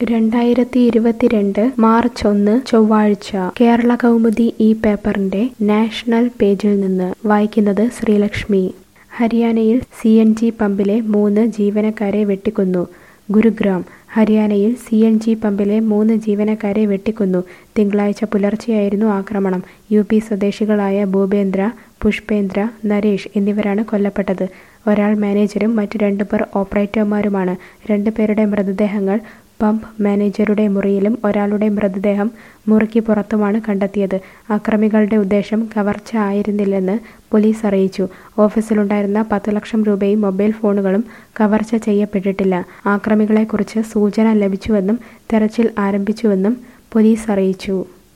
രണ്ടായിരത്തി ഇരുപത്തിരണ്ട് മാർച്ച് ഒന്ന് ചൊവ്വാഴ്ച കേരള കൗമുദി ഈ പേപ്പറിന്റെ നാഷണൽ പേജിൽ നിന്ന് വായിക്കുന്നത് ശ്രീലക്ഷ്മി ഹരിയാനയിൽ സി എൻ ജി പമ്പിലെ മൂന്ന് ജീവനക്കാരെ വെട്ടിക്കൊന്നു ഗുരുഗ്രാം ഹരിയാനയിൽ സി എൻ ജി പമ്പിലെ മൂന്ന് ജീവനക്കാരെ വെട്ടിക്കൊന്നു തിങ്കളാഴ്ച പുലർച്ചെയായിരുന്നു ആക്രമണം യു പി സ്വദേശികളായ ഭൂപേന്ദ്ര പുഷ്പേന്ദ്ര നരേഷ് എന്നിവരാണ് കൊല്ലപ്പെട്ടത് ഒരാൾ മാനേജരും മറ്റു രണ്ടുപേർ ഓപ്പറേറ്റർമാരുമാണ് രണ്ടുപേരുടെ മൃതദേഹങ്ങൾ പമ്പ് മാനേജരുടെ മുറിയിലും ഒരാളുടെ മൃതദേഹം മുറിക്ക് പുറത്തുമാണ് കണ്ടെത്തിയത് അക്രമികളുടെ ഉദ്ദേശം കവർച്ച ആയിരുന്നില്ലെന്ന് പോലീസ് അറിയിച്ചു ഓഫീസിലുണ്ടായിരുന്ന പത്ത് ലക്ഷം രൂപയും മൊബൈൽ ഫോണുകളും കവർച്ച ചെയ്യപ്പെട്ടിട്ടില്ല ആക്രമികളെക്കുറിച്ച് സൂചന ലഭിച്ചുവെന്നും തെരച്ചിൽ ആരംഭിച്ചുവെന്നും പോലീസ് അറിയിച്ചു